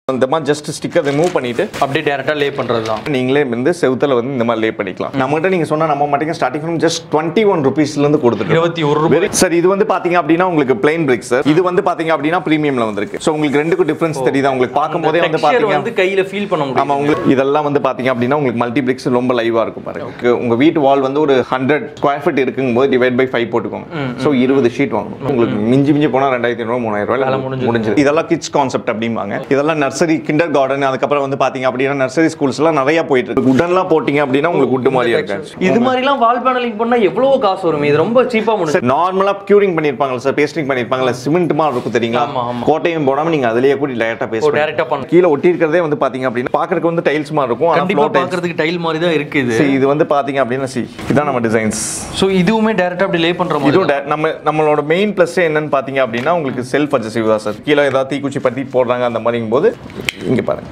இந்த மாதிரி just sticker remove பண்ணிட்டு அப்படியே டேரக்டா லே பண்றது தான் நீங்களே வந்து செவுத்துல வந்து இந்த மாதிரி லே பண்ணிக்கலாம் நம்மகிட்ட நீங்க சொன்னா நம்ம மாட்டீங்க starting from just twenty one ருபீஸ்ல இருந்து கொடுத்துட்டு இருபத்தி ஒரு ரூபாய் சார் இது வந்து பாத்தீங்க அப்படின்னா உங்களுக்கு பிளைன் பிரிக் சார் இது வந்து பாத்தீங்க அப்படின்னா பிரீமியம்ல வந்திருக்கு ஸோ உங்களுக்கு ரெண்டுக்கும் டிஃபரன்ஸ் தெரியுதா உங்களுக்கு பார்க்கும்போதே வந்து டெக்ஸ்சர் பாத்தீங்க வந்து கையில ஃபீல் பண்ண முடியும் ஆமா உங்களுக்கு இதெல்லாம் வந்து பாத்தீங்க அப்படின்னா உங்களுக்கு மல்டி பிரிக்ஸ் ரொம்ப லைவா இருக்கும் பாருங்க உங்க- உங்க வீட்டு வால் வந்து ஒரு ஹண்ட்ரட் ஸ்கொயர் ஃபீட் இருக்கும்போது டிவைட் பை ஃபைவ் போட்டுக்கோங்க ஸோ இருபது ஷீட் வாங்கணும் உங்களுக்கு மிஞ்சி மிஞ்சி போனா ரெண்டாயிரத்தி ஐநூறு மூணாயிரம் ரூபாய் முடிஞ்சது இதெல்லாம் கிட்ஸ் கான்செப்ட் அப்படிம்பாங்க இதெல்லாம் நர்சரி கிண்டர் கார்டன் அதுக்கப்புறம் வந்து பாத்தீங்க அப்படின்னா நர்சரி ஸ்கூல்ஸ்லாம் நிறைய போயிட்டு இருக்கு உடன்லாம் போட்டீங்க அப்படின்னா உங்களுக்கு உட் மாதிரியா இருக்காது இது மாதிரிலாம் வால் பேனலிங் பண்ணா எவ்வளவு காசு வரும் இது ரொம்ப சீப்பா முடிஞ்சு சார் நார்மலா கியூரிங் பண்ணிருப்பாங்க சார் பேஸ்டிங் பண்ணிருப்பாங்கல்ல சிமெண்ட் மாதிரி இருக்கும் தெரியுங்களா ஆமா, ஆமா. கோட்டையும் போடாம நீங்க அதுலயே கூட டைரக்டா ஓ பேஸ்ட் டேரக்டா பண்ண கீழே ஒட்டி இருக்கிறதே வந்து பாத்தீங்க அப்படின்னா பாக்குறதுக்கு வந்து டைல்ஸ் மாதிரி இருக்கும் ஆனா கண்டிப்பா floor tiles. பாக்குறதுக்கு டைல் மாதிரி தான் இருக்கு இது See, இது வந்து பாத்தீங்க அப்படின்னா சி இதான் நம்ம டிசைன்ஸ் சோ இதுவுமே டேரக்டா அப்படி லே பண்ற மாதிரி இதுவும் da- நம்ம நம்மளோட மெயின் ப்ளஸ் என்னன்னு பாத்தீங்க அப்படின்னா உங்களுக்கு செல்ஃப் அட்ஜஸ்டிவ் தான் சார் கீழே ஏதாவது தீக்குச்சி பத்தி போடுறாங்க அந்த மாதிரிங்கும் போது இங்க பாருங்க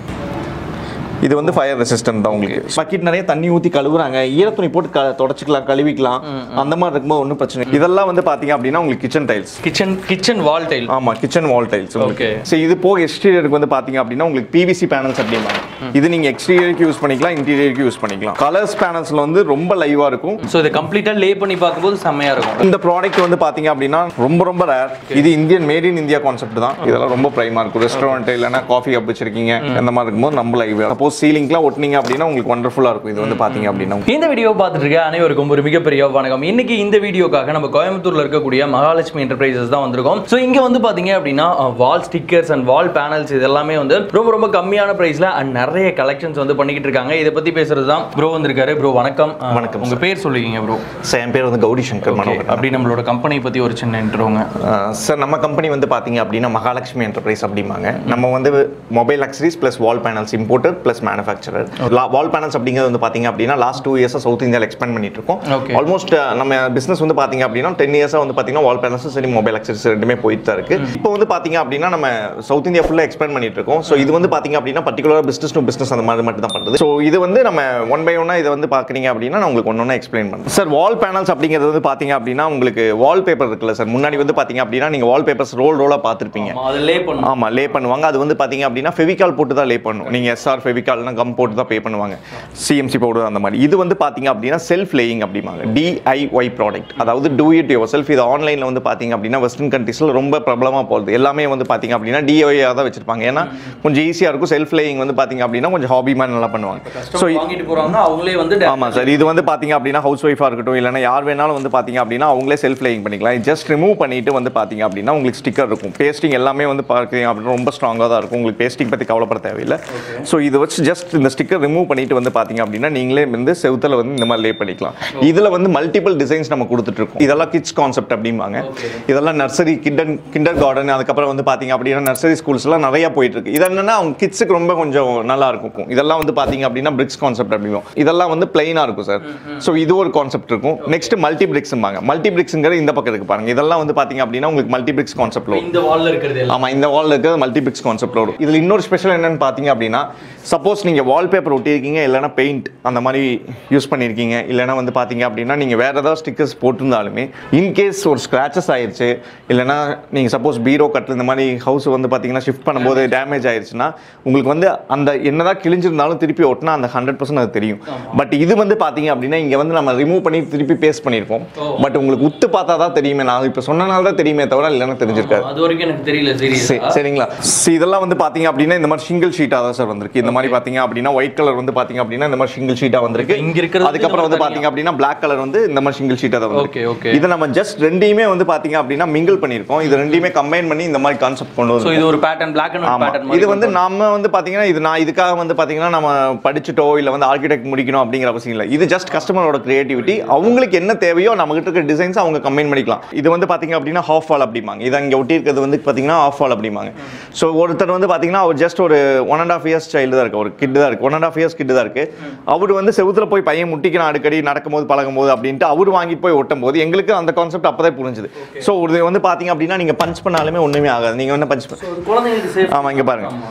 இது வந்து ஃபயர் ரெசிஸ்டன்ட் தான் உங்களுக்கு பக்கெட் நிறைய தண்ணி ஊத்தி கழுவுறாங்க ஈரத்துணி போட்டு க தொடச்சிக்கலாம் கழுவிக்கலாம் அந்த மாதிரி இருக்கும்போது ஒன்றும் பிரச்சனை இல்லை. இதெல்லாம் வந்து பாத்தீங்க அப்படின்னா உங்களுக்கு kitchen tiles kitchen kitchen wall tile ஆமா கிச்சன் வால் டைல்ஸ் Okay. சரி இது போக எக்ஸ்டீரியருக்கு வந்து பாத்தீங்க அப்படின்னா உங்களுக்கு பிவிசி பேனல்ஸ் அப்படிம்பாங்க இது நீங்க எக்ஸ்டீரியருக்கு யூஸ் பண்ணிக்கலாம் இன்டீரியருக்கு யூஸ் பண்ணிக்கலாம் கலர்ஸ் பேனல்ஸ்ல வந்து ரொம்ப லைவா இருக்கும் சோ இதை கம்ப்ளீட்டா லே பண்ணி பார்க்கும்போது செம்மையா இருக்கும் இந்த ப்ராடக்ட் வந்து பாத்தீங்க அப்படின்னா ரொம்ப ரொம்ப ரேர் இது Indian made in India concept தான் இதெல்லாம் ரொம்ப பிரைமா இருக்கும் ரெஸ்டாரண்ட் இல்லைன்னா காஃபி கப் வச்சிருக்கீங்க அந்த மாதிரி இருக்கும்போது நம்ம லைவ் சப்போஸ் சீலிங்லாம் ஒட்டினீங்க அப்படின்னா உங்களுக்கு ஒண்டர்ஃபுல்லா இருக்கும் இது வந்து பாத்தீங்க அப்படின்னா இந்த வீடியோ பார்த்துட்டு இருக்க அனைவருக்கும் ஒரு மிகப்பெரிய வணக்கம் இன்னைக்கு இந்த வீடியோக்காக நம்ம கோயம்புத்தூர்ல இருக்கக்கூடிய மகாலட்சுமி என்டர்பிரைசஸ் தான் வந்திருக்கோம் ஸோ இங்க வந்து பாத்தீங்க அப்படின்னா wall stickers and wall panels இது எல்லாமே வந்து ரொம்ப ரொம்ப கம்மியான பிரைஸ்ல அண்ட் நிறைய கலெக்ஷன்ஸ் வந்து பண்ணிக்கிட்டு இருக்காங்க இதை பத்தி பேசுறது தான் ப்ரோ வந்திருக்காரு ப்ரோ வணக்கம் அஹ், வணக்கம் உங்க பேர் சொல்லுவீங்க ப்ரோ சார் என் பேர் வந்து கௌரி சங்கர் மனோகர் அப்படி நம்மளோட கம்பெனி பத்தி ஒரு சின்ன இன்ட்ரோங்க சார் நம்ம கம்பெனி வந்து பாத்தீங்க அப்படின்னா மகாலட்சுமி என்டர்பிரைஸ் அப்படிம்பாங்க நம்ம வந்து mobile accessories plus wall panels importer plus manufacturer wall panels அப்படிங்கிறது வந்து பாத்தீங்க அப்படின்னா லாஸ்ட் டூ இயர்ஸாக சவுத் இந்தியாவில் எக்ஸ்பேண்ட் பண்ணிட்டு இருக்கோம் Okay. ஆல்மோஸ்ட் நம்ம பிசினஸ் வந்து பாத்தீங்க அப்படின்னா டென் இயர்ஸாக வந்து பாத்தீங்கன்னா வால் பேனல்ஸும் சரி மொபைல் அக்சரிஸ் ரெண்டுமே போயிட்டு தான் இருக்கு இப்போ வந்து பாத்தீங்க அப்படின்னா நம்ம சவுத் இந்தியா ஃபுல்லாக எக்ஸ்பேண்ட் பண்ணிட்டு இருக்கோம் ஸோ இது வந்து பாத்தீங்க அப்படின்னா பர்டிகுலர் பிசினஸ் டு பிசினஸ் அந்த மாதிரி மட்டும் தான் பண்ணுறது ஸோ இது வந்து நம்ம ஒன் பை ஒன்னா இதை வந்து பாக்குறீங்க அப்படின்னா நான் உங்களுக்கு ஒன்று ஒன்றா எக்ஸ்பிளைன் பண்ணுறேன் சார் வால் பேனல்ஸ் அப்படிங்கிறது வந்து பாத்தீங்க அப்படின்னா உங்களுக்கு வால் பேப்பர் இருக்குல்ல சார் முன்னாடி வந்து பாத்தீங்க அப்படின்னா நீங்க வால் பேப்பர்ஸ் ரோல் ரோலா பார்த்துருப்பீங்க அதை லே பண்ணும் ஆமா லே பண்ணுவாங்க அது வந்து பாத்தீங்க அப்படின்னா ஃபெவிகால் போட்டு தான் லே பண்ணும் நீங்க எஸ்ஆர் ஃபெவிகால்னா கம் போட்டு தான் பே பண்ணுவாங்க சிஎம்சி பவுடர் அந்த மாதிரி இது வந்து பாத்தீங்க அப்படின்னா செல்ஃப் லேயிங் அப்படிம்பாங்க டிஐஒய் ப்ராடக்ட் அதாவது டூ இட் யுவர் செல்ஃப் இது ஆன்லைன்ல வந்து பாத்தீங்க அப்படின்னா வெஸ்டர்ன் கண்ட்ரீஸ்ல ரொம்ப பிரபலமா போகுது எல்லாமே வந்து பாத்தீங்க அப்படின்னா டிஐஒய் தான் வச்சிருப்பாங்க ஏன்னா கொஞ்சம் ஈஸியா இருக்கும் செல்ஃப் லேயிங் வந்து பாத்தீங்க அப்படின்னா கொஞ்சம் ஹாபி மாதிரி நல்லா பண்ணுவாங்க ஸோ வாங்கிட்டு போறாங்கன்னா அவங்களே வந்து direct- ஆமா சார் இது வந்து பாத்தீங்க அப்படின்னா ஹவுஸ் ஒய்ஃபா இருக்கட்டும் இல்லைன்னா யார் வேணாலும் வந்து பாத்தீங்க அப்படின்னா அவங்களே செல்ஃப் லேயிங் பண்ணிக்கலாம் ஜஸ்ட் ரிமூவ் பண்ணிட்டு வந்து பாத்தீங்க அப்படின்னா உங்களுக்கு ஸ்டிக்கர் இருக்கும் பேஸ்டிங் எல்லாமே வந்து பார்த்தீங்க அப்படின்னா ரொம்ப ஸ்ட்ராங்காக தான் இருக்கும் உங்களுக்கு பேஸ்டிங் பத்தி கவலைப்பட தேவையில்லை ஸோ இது வச்சு ஜஸ்ட் இந்த ஸ்டிக்கர் ரிமூவ் பண்ணிட்டு வந்து பாத்தீங்க அப்படின்னா நீங்களே வந்து செவுத்துல வந்து இந்த மாதிரி லே பண்ணிக்கலாம் இதுல வந்து மல்டிபிள் டிசைன்ஸ் நம்ம கொடுத்துட்டு இருக்கோம் இதெல்லாம் கிட்ஸ் கான்செப்ட் அப்படிம்பாங்க இதெல்லாம் நர்சரி கிண்டன் கிண்டர் கார்டன் அதுக்கப்புறம் வந்து பாத்தீங்க அப்படின்னா நர்சரி ஸ்கூல்ஸ்லாம் நிறைய போயிட்டு இருக்கு இது என்னன்னா அவங்க கிட்ஸுக்கு ரொம்ப கொஞ்சம் நல்லா இருக்கும் இதெல்லாம் வந்து பாத்தீங்க அப்படின்னா பிரிக்ஸ் கான்செப்ட் அப்படிங்கும் இதெல்லாம் வந்து பிளைனா இருக்கும் சார் ஸோ இது ஒரு கான்செப்ட் இருக்கும் நெக்ஸ்ட் மல்டி பிரிக்ஸ்ம்பாங்க மல்டி பிரிக்ஸ்ங்கிற இந்த பக்கம் இருக்கு பாருங்க இதெல்லாம் வந்து பாத்தீங்க அப்படின்னா உங்களுக்கு மல்டி பிரிக்ஸ் கான்செப்ட்ல இந்த வால்ல இருக்கிறது எல்லாம் ஆமா இந்த வால்ல இருக்கிறது மல்டி பிரிக்ஸ் கான்செப்ட்ல வரும் இதுல இன்னொரு ஸ்பெஷல் என்னன்னு பாத்தீங்க அப்படின்னா சப்போஸ் நீங்க வால்பேப்பர் ஒட்டியிருக்கீங்க இல்லைன்னா பெயிண்ட் அந்த மாதிரி யூஸ் பண்ணியிருக்கீங்க இல்லைன்னா வந்து பாத்தீங்க அப்படின்னா நீங்க வேற ஏதாவது ஸ்டிக்கர்ஸ் போட்டிருந்தாலுமே இன்கேஸ் ஒரு ஸ்கிராச்சஸ் ஆயிருச்சு இல்லைன்னா நீங்க சப்போஸ் பீரோ கட்டில் இந்த மாதிரி ஹவுஸ் வந்து பாத்தீங்கன்னா ஷிஃப்ட் பண்ணும்போது டேமேஜ் ஆயிருச்சுன்னா உங்களுக்கு வந்து அந்த என்னதான் கிழிஞ்சிருந்தாலும் திருப்பி ஒட்டினா அந்த ஹண்ட்ரட் பர்சன்ட் அது தெரியும் பட் இது வந்து பாத்தீங்க அப்படின்னா இங்க வந்து நம்ம ரிமூவ் பண்ணி திருப்பி பேஸ்ட் பண்ணியிருப்போம் பட் உங்களுக்கு உத்து பார்த்தா தான் தெரியுமே நான் இப்போ சொன்னனால தான் தெரியுமே தவிர இல்லைன்னா தெரிஞ்சிருக்காது அது வரைக்கும் எனக்கு தெரியல சரி, சீரியஸா சரிங்களா See, இதெல்லாம் வந்து பாத்தீங்க அப்படின்னா இந்த மாதிரி சிங்கிள் ஷீட்டா தான் சார் வந்திருக்கு இந்த மாதிரி பாத்தீங்க அப்படின்னா ஒயிட் கலர் வந்து பாத்தீங்க அப்படின்னா இந்த மாதிரி சிங்கிள் ஷீட்டா வந்திருக்கு இங்க இருக்கிறது அதுக்கப்புறம் வந்து நம்ம பாத்தீங்க அப்படின்னா Black கலர் வந்து இந்த மாதிரி சிங்கிள் ஷீட்டா தான் Okay, okay. வந்திருக்கு இதை நம்ம ஜஸ்ட் ரெண்டையுமே வந்து பாத்தீங்க அப்படின்னா மிங்கிள் பண்ணிருக்கோம் இது ரெண்டையுமே கம்பைன் பண்ணி இந்த மாதிரி கான்செப்ட் கொண்டு சோ வந்து இது ஒரு பேட்டர்ன் பிளாக் அண்ட் ஒயிட் ஆமா பேட்டர்ன் இது வந்து நம்ம வந்து பாத்தீங்கன்னா இது நான் இதுக்காக வந்து பாத்தீங்கன்னா நம்ம படிச்சுட்டோ இல்ல வந்து ஆர்கிடெக்ட் முடிக்கணும் அப்படிங்கிற அவசியம் இல்லை இது ஜஸ்ட் கஸ்டமரோட கிரியேட்டிவிட்டி அவங்களுக்கு என்ன தேவையோ நம்ம கிட்ட இருக்க டிசைன்ஸ் அவங்க கம்பைன் பண்ணிக்கலாம் இது வந்து பாத்தீங்க அப்படின்னா ஹாஃப் வால் அப்படிம்பாங்க இது அங்க ஒட்டி இருக்கிறது வந்து பாத்தீங்கன்னா ஆஃப் வால் அப்படிம்பாங்க ஸோ ஒருத்தர் வந்து பாத்தீங்கன்னா அவர் ஜஸ்ட் ஒரு one and half years child தான் இருக்கு ஒரு கிட் தான் இருக்கு one and half years kid தான் இருக்கு அவர் வந்து செவுத்துல போய் பையன் முட்டிக்கிறான் அடிக்கடி நடக்கும்போது பழகும்போது அப்படின்ட்டு அவர் வாங்கி போய் ஒட்டும் போது எங்களுக்கு அந்த கான்செப்ட் அப்பதான் புரிஞ்சுது ஸோ ஒரு வந்து பாத்தீங்க அப்படின்னா நீங்க பஞ்ச் பண்ணாலுமே ஒண்ணுமே ஆகாது நீங்க வந்து பஞ்ச் குழந்தைங்களுக்கு சேஃப் ஆமா இங்க பாருங்க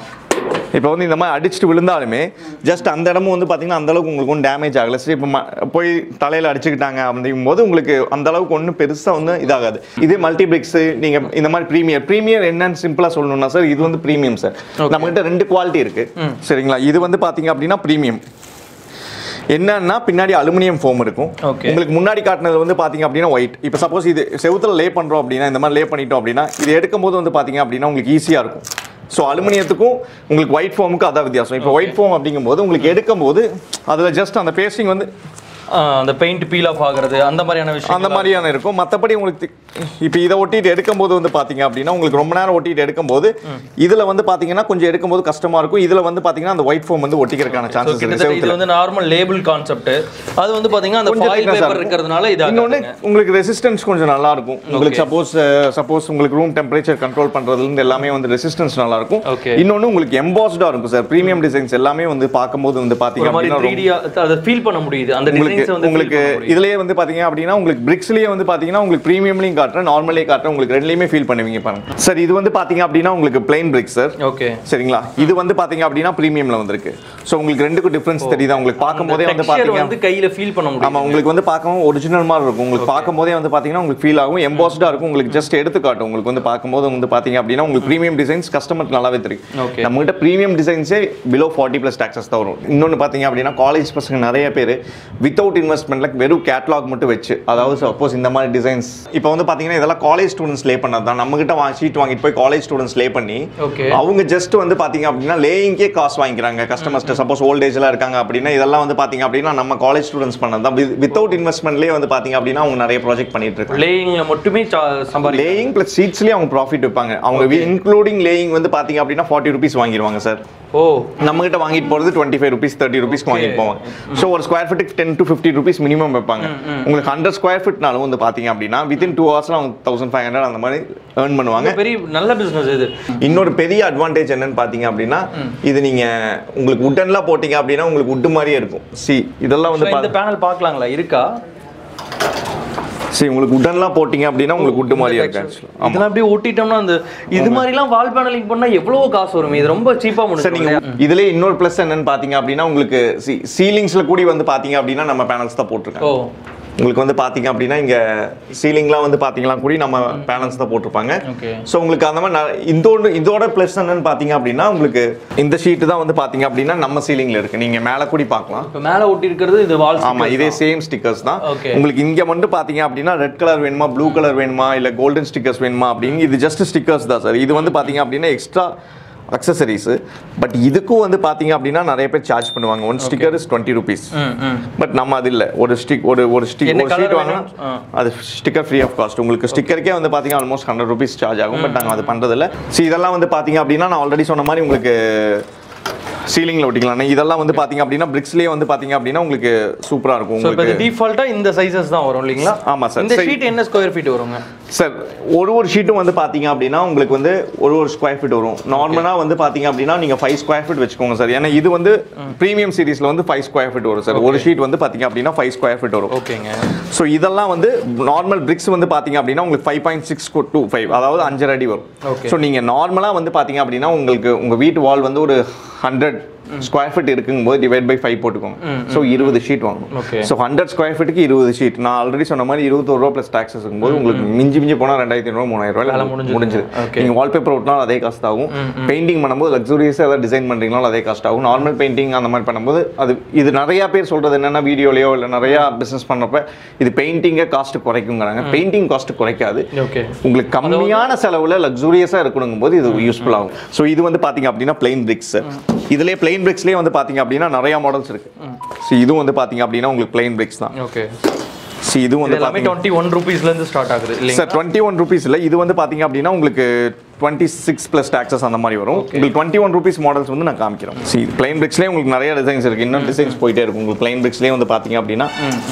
இப்போ வந்து இந்த மாதிரி அடிச்சுட்டு விழுந்தாலுமே ஜஸ்ட் அந்த இடமும் வந்து பார்த்தீங்கன்னா அந்த அளவுக்கு உங்களுக்கு ஒன்றும் டேமேஜ் ஆகலை சரி இப்போ ம- போய் தலையில் அடிச்சுக்கிட்டாங்க அப்படிங்கும் போது உங்களுக்கு அந்த அளவுக்கு ஒன்றும் பெருசாக வந்து இதாகாது இதே மல்டி பிரிக்ஸ் நீங்கள் இந்த மாதிரி ப்ரீமியர் ப்ரீமியர் என்னன்னு சிம்பிளாக சொல்லணும்னா சார் இது வந்து ப்ரீமியம் சார் நம்மகிட்ட ரெண்டு குவாலிட்டி இருக்கு சரிங்களா இது வந்து பார்த்தீங்க அப்படின்னா ப்ரீமியம் என்னன்னா பின்னாடி அலுமினியம் ஃபோம் இருக்கும் Okay. உங்களுக்கு முன்னாடி காட்டினது வந்து பாத்தீங்க அப்படின்னா ஒயிட் இப்போ சப்போஸ் இது செவுத்துல லே பண்றோம் அப்படின்னா இந்த மாதிரி லே பண்ணிட்டோம் அப்படின்னா இது எடுக்கும்போது வந்து பாத்தீங்க அப்படின்னா உங்களுக்கு ஈஸியா இருக்கும் ஸோ அலுமினியத்துக்கும் உங்களுக்கு ஒயிட் ஃபோமுக்கும் அதான் வித்தியாசம் இப்போ ஒயிட் ஃபோம் அப்படிங்கும்போது உங்களுக்கு எடுக்கும்போது அதில் ஜஸ்ட் அந்த பேஸ்டிங் வந்து ஆஹ் அந்த பெயிண்ட் பீல் ஆஃப் ஆகுறது அந்த மாதிரியான விஷயம் அந்த மாதிரியான இருக்கும் மற்றபடி உங்களுக்கு இப்போ இதை ஒட்டிட்டு எடுக்கும்போது வந்து பார்த்தீங்க அப்படின்னா உங்களுக்கு ரொம்ப நேரம் ஒட்டிட்டு எடுக்கும்போது இதில் வந்து பார்த்தீங்கன்னா கொஞ்சம் எடுக்கும்போது கஷ்டமா இருக்கும் இதில் வந்து பார்த்தீங்கன்னா அந்த ஒயிட் ஃபோம் வந்து ஒட்டிக்கிறதுக்கான So, சான்சஸ் இருக்கு கிட்டத்தட்ட இது செவுத்துல வந்து நார்மல் லேபிள் கான்செப்ட் அது வந்து பாத்தீங்கன்னா அந்த கொஞ்சம் ஃபாயில் thickness ஆ பேப்பர் இருக்கும். இருக்கிறதுனால இது இன்னொன்று உங்களுக்கு ரெசிஸ்டன்ஸ் கொஞ்சம் நல்லா இருக்கும் உங்களுக்கு சப்போஸ் சப்போஸ் உங்களுக்கு ரூம் டெம்பரேச்சர் கண்ட்ரோல் பண்றதுல இருந்து எல்லாமே வந்து ரெசிஸ்டன்ஸ் நல்லா இருக்கும் Okay. இன்னொன்னு உங்களுக்கு எம்பாஸ்டா இருக்கும் சார் ப்ரீமியம் டிசைன்ஸ் எல்லாமே வந்து பார்க்கும்போது வந்து பாத்தீங்க ஒரு மாதிரி அப்படின்னா 3D அதை ஃபீல் பண்ண முடியுது அந்த உங்களுக்கு டிசைன்ஸ் வந்து உங்களுக்கு இதுலயே வந்து பாத்தீங்க அப்படின்னா உங்களுக்கு பிரிக்ஸ்லயே வந்து பாத்தீங்கன்னா உங்களுக்கு ப்ரீமியம்லையும் காட்டுறேன் நார்மலே காட்டுறேன் உங்களுக்கு ரெண்டுலயுமே ஃபீல் பண்ணுவீங்க பாருங்க சார் இது வந்து பாத்தீங்க அப்படின்னா உங்களுக்கு பிளைன் பிரிக் சார் ஓகே சரிங்களா இது வந்து பாத்தீங்க அப்படின்னா ப்ரீமியம்ல வந்திருக்கு ஸோ உங்களுக்கு ரெண்டுக்கும் டிஃபரன்ஸ் தெரியுதா உங்களுக்கு பார்க்கும்போதே வந்து பாத்தீங்க வந்து கையில ஃபீல் பண்ண முடியும் ஆமா உங்களுக்கு வந்து பார்க்கவும் ஒரிஜினல் மாதிரி இருக்கும் உங்களுக்கு பார்க்கும்போதே வந்து பாத்தீங்கன்னா உங்களுக்கு ஃபீல் ஆகும் எம்பாஸ்டா இருக்கும் உங்களுக்கு ஜஸ்ட் எடுத்து காட்டும் உங்களுக்கு வந்து பார்க்கும்போது வந்து பாத்தீங்க அப்படின்னா உங்களுக்கு ப்ரீமியம் டிசைன்ஸ் கஸ்டமருக்கு நல்லாவே தெரியும் Okay. நம்ம கிட்ட ப்ரீமியம் டிசைன்ஸே பிலோ ஃபார்ட்டி ப்ளஸ் டாக்ஸஸ் தான் வரும் இன்னொன்று பார்த்தீங்க அப்படின்னா காலேஜ் பசங்க நிறைய பேர் வித்தவுட் இன்வெஸ்ட்மெண்ட்ல வெறும் கேட்லாக் மட்டும் வச்சு அதாவது சப்போஸ் இந்த மாதிரி டிசைன்ஸ் இப்போ வந்து பாத்தீங்கன்னா இதெல்லாம் காலேஜ் ஸ்டூடெண்ட்ஸ் லே பண்ணது தான் நம்ம கிட்ட ஷீட் வாங்கிட்டு போய் காலேஜ் ஸ்டூடெண்ட்ஸ் லே பண்ணி Okay. அவங்க ஜஸ்ட் வந்து பாத்தீங்க அப்படின்னா லேயிங்கே காசு வாங்கிக்கிறாங்க கஸ்டமர்ஸ்ட்டு சப்போஸ் ஓல்டேஜ்லாம் இருக்காங்க அப்படின்னா இதெல்லாம் வந்து பாத்தீங்க அப்படின்னா நம்ம காலேஜ் ஸ்டூடெண்ட்ஸ் பண்ணது தான் வித்தவுட் இன்வெஸ்ட்மெண்ட்லேயே வந்து பாத்தீங்க அப்படின்னா அவங்க நிறைய ப்ராஜெக்ட் பண்ணிட்டு இருக்காங்க லேயிங்ல மட்டுமே சம்பாதி லேயிங் ப்ளஸ் சீட்ஸ்லேயே அவங்க ப்ராஃபிட் வைப்பாங்க அவங்க இன்க்ளூடிங் லேயிங் வந்து பாத்தீங்க அப்படின்னா ஃபார்ட்டி ருபீஸ் வாங்கிடுவாங்க சார் ஓ நம்ம கிட்ட வாங்கிட்டு போறது டுவெண்ட்டி ஃபைவ் ருபீஸ் தேர்ட்டி ருபீஸ்க்கு வாங்கிட்டு போவாங்க ஸோ ஒரு ஸ்கொயர் ஃபீட்டுக்கு ten to fifty rupees minimum வைப்பாங்க உங்களுக்கு ஹண்ட்ரட் ஸ்கொயர் ஃபீட்னாலும் வந்து பாத்தீங்க அப்படின்னா வித்தின் டூ ஹவர்ஸ்ல அவங்க தௌசண்ட் ஃபைவ் ஹண்ட்ரட் அந்த மாதிரி ஏர்ன் பண்ணுவாங்க பெரிய நல்ல பிசினஸ் இது இன்னொரு பெரிய அட்வான்டேஜ் என்னன்னு பாத்தீங்க அப்படின்னா இது நீங்க உங்களுக்கு உட்டன்லாம் போட்டீங்க அப்படின்னா உங்களுக்கு உட்டு மாதிரியே இருக்கும் சி இதெல்லாம் வந்து So, இந்த பேனல் பார்க்கலாங்களா இருக்கா சி உங்களுக்கு உட்டன்லாம் போட்டீங்க அப்படின்னா உங்களுக்கு உட்டு மாதிரியே இருக்கு actually. ஆமா இதெல்லாம் அப்படியே ஒட்டிட்டோம்னா அந்த இது மாதிரிலாம் வால் பேனலிங் பண்ணா எவ்வளவு காசு வரும் இது ரொம்ப சீப்பா சார் நீங்க முடியும் இதுலயே இன்னொரு ப்ளஸ் என்னன்னு பாத்தீங்க அப்படின்னா உங்களுக்கு சீலிங்ஸ்ல கூடி வந்து பாத்தீங்க அப்படின்னா நம்ம பேனல்ஸ் தான் ஓ போட்டிருக்காங்க உங்களுக்கு வந்து பாத்தீங்க அப்படின்னா இங்க சீலிங்லாம் வந்து பாத்தீங்கன்னா கூடி நம்ம பேனல்ஸ் தான் போட்டிருப்பாங்க ஓகே ஸோ உங்களுக்கு அந்த மாதிரி ந- இதோட இதோட ப்ளஸ் என்னன்னு பாத்தீங்க அப்படின்னா உங்களுக்கு இந்த ஷீட் தான் வந்து பாத்தீங்க அப்படின்னா நம்ம சீலிங்ல இருக்கு நீங்க மேல கூடி பார்க்கலாம் இப்போ மேல ஒட்டி இருக்கிறது இது வால் ஆமா இதே சேம் ஸ்டிக்கர்ஸ் தான் Okay. உங்களுக்கு இங்க மட்டும் பாத்தீங்க அப்படின்னா ரெட் கலர் வேணுமா ப்ளூ கலர் வேணுமா இல்ல கோல்டன் ஸ்டிக்கர்ஸ் வேணுமா அப்படின்னு இது ஜஸ்ட் ஸ்டிக்கர்ஸ் தான் சார் இது வந்து பாத்தீங்க அப்படின்னா எக்ஸ்ட்ரா அக்சசரிஸ் பட் இதுக்கும் வந்து பாத்தீங்க அப்படின்னா நிறைய பேர் சார்ஜ் பண்ணுவாங்க one sticker is twenty rupees hmm hmm but நம்ம அது இல்ல ஒரு ஸ்டிக் ஒரு ஒரு ஸ்டிக் என்ன ஒரு colour ஷீட் வாங்கினா வேணும்? ஆ. அது ஸ்டிக்கர் ஃப்ரீ ஆஃப் காஸ்ட் உங்களுக்கு ஸ்டிக்கருக்கே வந்து பாத்தீங்கன்னா ஆல்மோஸ்ட் ஹண்ட்ரட் ருபீஸ் சார்ஜ் ஆகும் பட் நாங்கள் அது பண்றது இல்ல ஸோ இதெல்லாம் வந்து பாத்தீங்க அப்படின்னா நான் ஆல்ரெடி சொன்ன மாதிரி உங்களுக்கு சீலிங்ல ஒட்டிக்கலாம் இதெல்லாம் வந்து பாத்தீங்க அப்படின்னா பிரிக்ஸ்லயே வந்து பாத்தீங்க அப்படின்னா உங்களுக்கு சூப்பரா இருக்கும் ஸோ இப்போ உங்களுக்கு இது டிஃபால்ட்டா இந்த சைஸஸ் தான் வரும் இல்லைங்களா ஆமா சார் இந்த ஷீட் என்ன ஸ்கொயர் ஃபீட் வருங்க சார் ஒரு ஒரு ஷீட்டும் வந்து பாத்தீங்க அப்படின்னா உங்களுக்கு வந்து ஒரு ஒரு ஸ்கொயர் ஃபீட் வரும் நார்மலா வந்து பாத்தீங்க அப்படின்னா நீங்க ஃபைவ் ஸ்கொயர் ஃபீட் வச்சுக்கோங்க சார் ஏன்னா இது வந்து ப்ரீமியம் சீரிஸ்ல வந்து ஃபைவ் ஸ்கொயர் ஃபீட் வரும் சார் ஒரு ஷீட் வந்து பாத்தீங்க அப்படின்னா ஃபைவ் ஸ்கொயர் ஃபீட் வரும் ஓகேங்க ஸோ இதெல்லாம் வந்து நார்மல் பிரிக்ஸ் வந்து பாத்தீங்க அப்படின்னா உங்களுக்கு five point six two five அதாவது அஞ்சரை அடி வரும் Okay. ஸோ நீங்க நார்மலா வந்து பாத்தீங்க அப்படின்னா உங்களுக்கு உங்க வீட்டு வால் வந்து ஒரு ஹண்ட்ரட் ஸ்கொயர் ஃபீட் இருக்கும்போது டிவைட் பை ஃபைவ் போட்டுக்கோங்க ஸோ இருபது ஷீட் வாங்கணும் Okay. ஸோ ஹண்ட்ரட் ஸ்கொயர் ஃபீட்டுக்கு இருபது ஷீட் நான் ஆல்ரெடி சொன்ன மாதிரி இருபத்தோரு ரூபா ப்ளஸ் டாக்ஸஸ் இருக்கும்போது உங்களுக்கு மிஞ்சி மிஞ்சி போனால் ரெண்டாயிரத்தி ஐநூறு மூணாயிரம் வேலை ரூபாய் முடிஞ்சுது. முடிஞ்சது Okay. நீங்கள் வால்பேப்பர் ஒட்டினாலும் அதே காஸ்ட் ஆகும் பெயிண்டிங் பண்ணும்போது லக்ஸூரியஸாக ஏதாவது டிசைன் பண்ணுறீங்கனாலும் அதே காஸ்ட் ஆகும் நார்மல் பெயிண்டிங் அந்த மாதிரி பண்ணும்போது அது இது நிறைய பேர் சொல்றது என்னன்னா வீடியோலயோ இல்லை நிறையா பிஸ்னஸ் பண்ணுறப்ப இது பெயிண்டிங்கை காஸ்ட் குறைக்குங்கிறாங்க பெயிண்டிங் காஸ்ட் குறைக்காது ஓகே உங்களுக்கு கம்மியான செலவுல லக்ஸூரியஸா இருக்கணுங்கும் போது இது யூஸ்ஃபுல் ஆகும் ஸோ இது வந்து பாத்தீங்க அப்படின்னா பிளைன் பிரிக்ஸ் இதுலயே பிளைன் பிரிக்ஸ்லயே வந்து பாத்தீங்க அப்படின்னா நிறைய மாடல்ஸ் இருக்கு ஸோ இதுவும் வந்து பாத்தீங்க அப்படின்னா உங்களுக்கு பிளைன் பிரிக்ஸ் தான் ஓகே ஸோ இதுவும் இது வந்து எல்லாமே பாத்தீங்க டுவெண்ட்டி ஒன் ருபீஸ்லேருந்து ஸ்டார்ட் ஆகுது இல்லைங்க சார் டுவெண்ட்டி ஒன் ருபீஸ் இல்லை இது வந்து பாத்தீங்க அப்படின்னா உங்களுக்கு டுவெண்ட்டி சிக்ஸ் ப்ளஸ் டாக்ஸஸ் அந்த மாதிரி வரும் உங்களுக்கு டுவெண்ட்டி ஒன் ருபீஸ் மாடல்ஸ் வந்து நான் காமிக்கிறோம் சி பிளைன் பிரிக்ஸ்லேயே உங்களுக்கு நிறைய டிசைன்ஸ் இருக்கு இன்னும் டிசைன்ஸ் போயிட்டே இருக்கும் உங்களுக்கு பிளைன் பிரிக்ஸ்லேயே வந்து பாத்தீங்க அப்படின்னா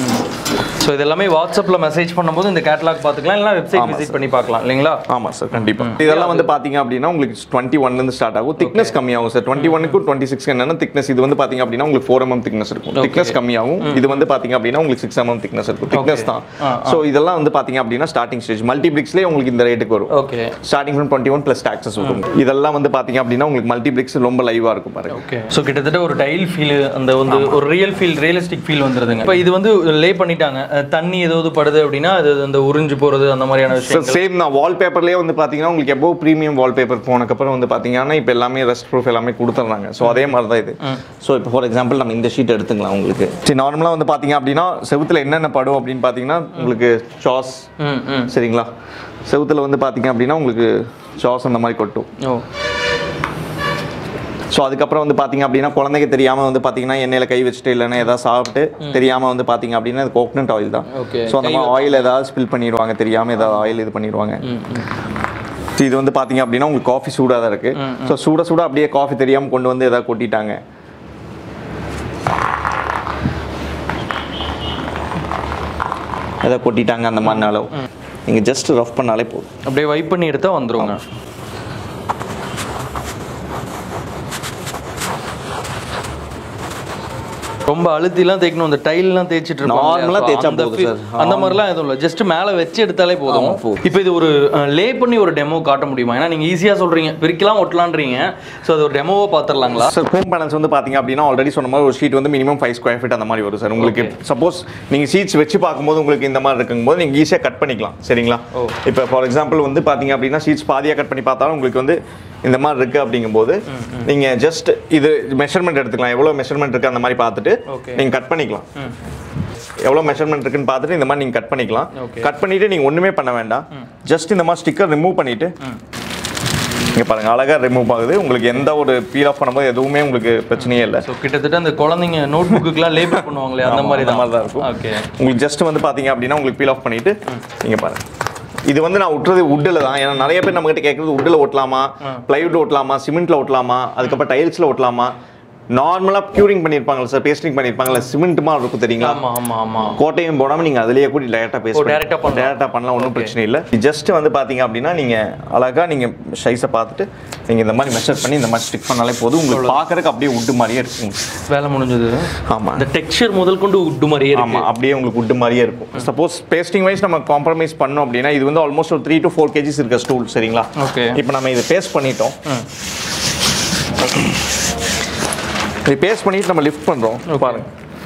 ஸோ இது எல்லாமே வாட்ஸ்அப்பில் மெசேஜ் பண்ணும்போது இந்த கேட்லாக் பார்த்துக்கலாம் இல்லைனா வெப்சைட் விசிட் பண்ணி பார்க்கலாம் இல்லைங்களா ஆமா சார் கண்டிப்பா இதெல்லாம் வந்து பாத்தீங்க அப்படின்னா உங்களுக்கு டுவெண்ட்டி இருந்து ஸ்டார்ட் ஆகும் திக்னஸ் கம்மியாகும் சார் டுவெண்ட்டி ஒன்னுக்கும் டுவெண்ட்டி சிக்ஸ் என்னன்னா திக்னஸ் இது வந்து பாத்தீங்க அப்படின்னா உங்களுக்கு ஃபோர் எம்எம் திக்னஸ் இருக்கும் திக்னஸ் கம்மியாகும் இது வந்து பாத்தீங்க அப்படின்னா உங்களுக்கு சிக்ஸ் எம்எம் திக்னஸ் இருக்கும் திக்னஸ் தான் ஸோ இதெல்லாம் வந்து பாத்தீங்க அப்படின்னா ஸ்டார்டிங் ஸ்டேஜ் மல்டி பிரிக்ஸ்லேயே உங்களுக்கு இந்த ரேட்டுக்கு வரும் okay starting from twenty one வரும் ப்ளஸ் டாக்ஸஸ் வரும் இதெல்லாம் வந்து பார்த்தீங்க அப்படின்னா உங்களுக்கு மல்டி பிரிக்ஸ் ரொம்ப லைவாக இருக்கும் பாருங்க ஓகே ஸோ கிட்டத்தட்ட ஒரு டைல் ஃபீல் அந்த வந்து ஒரு ரியல் ஃபீல் ரியலிஸ்டிக் ஃபீல் வந்துருதுங்க இப்போ இது வந்து லே பண்ணிட்டாங்க அஹ் தண்ணி ஏதாவது படுது அப்படின்னா அது அந்த உறிஞ்சு போறது அந்த மாதிரியான விஷயம் சேம் தான் வால்பேப்பர்லேயே வந்து பார்த்தீங்கன்னா உங்களுக்கு எபோவ் ப்ரீமியம் வால்பேப்பர் போனதுக்கப்புறம் வந்து பார்த்தீங்கன்னா இப்போ எல்லாமே ரெஸ்ட் ப்ரூஃப் எல்லாமே கொடுத்துட்றாங்க ஸோ அதே மாதிரி தான் இது ஸோ இப்போ ஃபார் எக்ஸாம்பிள் நம்ம இந்த ஷீட் எடுத்துக்கலாம் உங்களுக்கு சரி நார்மலாக வந்து பார்த்தீங்க அப்படின்னா செவுத்துல என்னென்ன படும் அப்படின்னு பார்த்தீங்கன்னா உங்களுக்கு சாஸ் ம் ம் சரிங்களா செவுத்துல வந்து பார்த்தீங்க அப்படின்னா உங்களுக்கு சாஸ் அந்த மாதிரி கொட்டும் ஓ ஸோ அதுக்கப்புறம் வந்து பார்த்தீங்க அப்படின்னா குழந்தைக்கு தெரியாமல் வந்து பார்த்தீங்கன்னா எண்ணெயில் கை வச்சுட்டு இல்லைன்னா ஏதாவது சாப்பிட்டு தெரியாமல் வந்து பார்த்தீங்க அப்படின்னா இது கோகனட் ஆயில் தான் Okay. ஸோ அந்த மாதிரி ஆயில் ஏதாவது ஸ்பில் பண்ணிடுவாங்க தெரியாமல் ஏதாவது ஆயில் இது பண்ணிடுவாங்க So இது வந்து பார்த்தீங்க அப்படின்னா உங்களுக்கு காஃபி சூடாக தான் இருக்குது ஸோ சுட சுட அப்படியே காஃபி தெரியாமல் கொண்டு வந்து ஏதாவது கொட்டிட்டாங்க ஏதாவது கொட்டிட்டாங்க அந்த மாதிரினாலும் நீங்கள் ஜஸ்ட் ரஃப் பண்ணாலே போதும் அப்படியே வைப் பண்ணி எடுத்தா வந்துருங்க ரொம்ப அழுத்திலாம் தேய்க்கணும் அந்த டைல்லாம் தேய்ச்சிட்டு இருப்பாங்க Normal ஆ So, தேய்ச்சா அந்த போதும் feel- sir. அந்த மாதிரிலாம் எதுவும் இல்லை ஜஸ்ட் மேலே வச்சு எடுத்தாலே போதும் ஆமா, போதும். இப்போ இது ஒரு லே பண்ணி ஒரு டெமோ காட்ட முடியுமா ஏன்னா நீங்க ஈஸியா சொல்றீங்க பிரிக்கலாம் ஒட்டலான்றீங்க ஸோ அது ஒரு டெமோவை பார்த்துடலாங்களா சார் ஹோம் பேனல்ஸ் வந்து பாத்தீங்க அப்படின்னா ஆல்ரெடி சொன்ன மாதிரி ஒரு ஷீட் வந்து மினிமம் ஃபைவ் ஸ்கொயர் ஃபீட் அந்த மாதிரி வரும் சார் உங்களுக்கு சப்போஸ் நீங்க ஷீட்ஸ் வச்சு பார்க்கும்போது உங்களுக்கு இந்த மாதிரி இருக்கும்போது நீங்க ஈஸியாக கட் பண்ணிக்கலாம் சரிங்களா ஓ. இப்போ ஃபார் எக்ஸாம்பிள் வந்து பாத்தீங்க அப்படின்னா ஷீட்ஸ் பாதியாக கட் பண்ணி பார்த்தாலும் உங்களுக்கு வந்து இந்த மாதிரி இருக்கு அப்படிங்கும்போது நீங்க ஜஸ்ட் இது மெஷர்மெண்ட் எடுத்துக்கலாம் எவ்வளவு மெஷர்மெண்ட் இருக்கு அந்த மாதிரி பார்த்துட்டு Okay. நீங்க கட் பண்ணிக்கலாம் எவ்வளோ மெஷர்மெண்ட் இருக்குன்னு பார்த்துட்டு இந்த மாதிரி நீங்கள் கட் பண்ணிக்கலாம் Okay. கட் பண்ணிட்டு நீங்கள் ஒன்றுமே பண்ண வேண்டாம் ஜஸ்ட் இந்த மாதிரி ஸ்டிக்கர் ரிமூவ் பண்ணிட்டு இங்கே பாருங்க அழகா ரிமூவ் ஆகுது உங்களுக்கு எந்த ஒரு பீல் ஆஃப் பண்ணும்போது எதுவுமே உங்களுக்கு பிரச்சனையே இல்லை ஸோ கிட்டத்தட்ட அந்த குழந்தைங்க நோட் புக்குக்குலாம் லேபிள் பண்ணுவாங்களே அந்த ஆமா, மாதிரி அந்த தான் மாதிரி தான் இருக்கும். ஓகே உங்களுக்கு ஜஸ்ட் வந்து பார்த்தீங்க அப்படின்னா உங்களுக்கு பீல் ஆஃப் பண்ணிட்டு நீங்க பாருங்க இது வந்து நான் விட்டுறது உட்டில் தான் ஏன்னா நிறைய பேர் நம்மகிட்ட கேட்குறது உட்டில் ஓட்டலாமா பிளைவுட் ஓட்டலாமா சிமெண்ட்ல ஓட்டலாமா அதுக்கப்புறம் டைல்ஸ்ல ஓட்டலாமா நார்மலாக க்யூரிங் பண்ணியிருப்பாங்கல்ல சார் பேஸ்டிங் பண்ணியிருப்பாங்கல்ல சிமெண்ட் மாதிரி இருக்கும் தெரியுங்களா ஆமா ஆமா ஆமா கோட்டையும் போடாம நீங்க அதுலயே கூட டேரக்டா பேஸ்ட் ஓ, direct ஆ பண்ணலாம். டேரக்டா பண்ணலாம் ஒன்றும் பிரச்சனை இல்லை ஜஸ்ட் வந்து பாத்தீங்க அப்படின்னா நீங்க அழகா நீங்க சைஸை பார்த்துட்டு நீங்க இந்த மாதிரி மெஷர் பண்ணி இந்த மாதிரி ஸ்டிக் பண்ணாலே போதும் உங்களுக்கு பார்க்கறதுக்கு அப்படியே உட்டு மாதிரியே இருக்கும் வேலை முடிஞ்சது ஆமா அந்த டெக்ஸ்சர் முதல் கொண்டு உட்டு மாதிரியே ஆமா இருக்கு அப்படியே உங்களுக்கு உட்டு மாதிரியே இருக்கும் சப்போஸ் பேஸ்டிங் வைஸ் நம்ம காம்ப்ரமைஸ் பண்ணோம் அப்படின்னா இது வந்து ஆல்மோஸ்ட் ஒரு த்ரீ டு ஃபோர் கேஜிஸ் இருக்க ஸ்டூல் சரிங்களா Okay. இப்போ நம்ம இதை பேஸ்ட் பண்ணிட்டோம் இது பேஸ்ட் பண்ணிட்டு நம்ம லிஃப்ட் பண்றோம் பாருங்க